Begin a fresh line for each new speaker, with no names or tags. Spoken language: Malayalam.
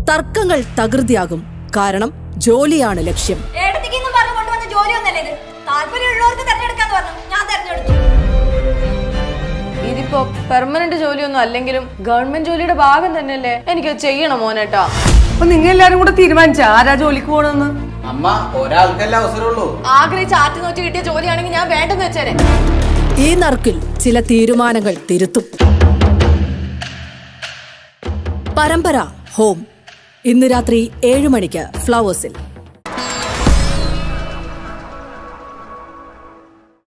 തർക്കങ്ങൾ തകൃതിയാകും കാരണം ജോലിയാണ് ലക്ഷ്യം
ഏടത്തിക്കെന്നും പറഞ്ഞു കൊണ്ടുവന്ന ജോലിയൊന്നല്ലേ ഇത് താല്പര്യമുള്ളവർക്ക് തെരഞ്ഞെടുക്കാന്ന് പറഞ്ഞു ഞാൻ തെരഞ്ഞെടുത്തു
ഇതിപ്പോ പെർമനന്റ് ജോലിയൊന്നും അല്ലെങ്കിലും ഗവൺമെന്റ് ജോലിയുടെ ഭാഗം തന്നെയല്ലേ എനിക്ക് ചെയ്യണം മോനേട്ടാ
അപ്പൊ നിങ്ങൾ എല്ലാരും കൂടെ തീരുമാനിച്ച ആരാ ജോലിക്ക് പോണെന്ന്
അമ്മ ഒരാൾക്കല്ലേ അവസരമുള്ളൂ
ആഗ്രഹിച്ച് ആറ്റി നോറ്റ് കിട്ടിയ ജോലിയാണെങ്കിൽ ഞാൻ വേണ്ടെന്ന് വെച്ചേരെ
ഈ നറുക്കിൽ ചില തീരുമാനങ്ങൾ തിരുത്തും പരമ്പര ഹോം ഇന്ന് രാത്രി ഏഴ് മണിക്ക് ഫ്ലവേഴ്സിൽ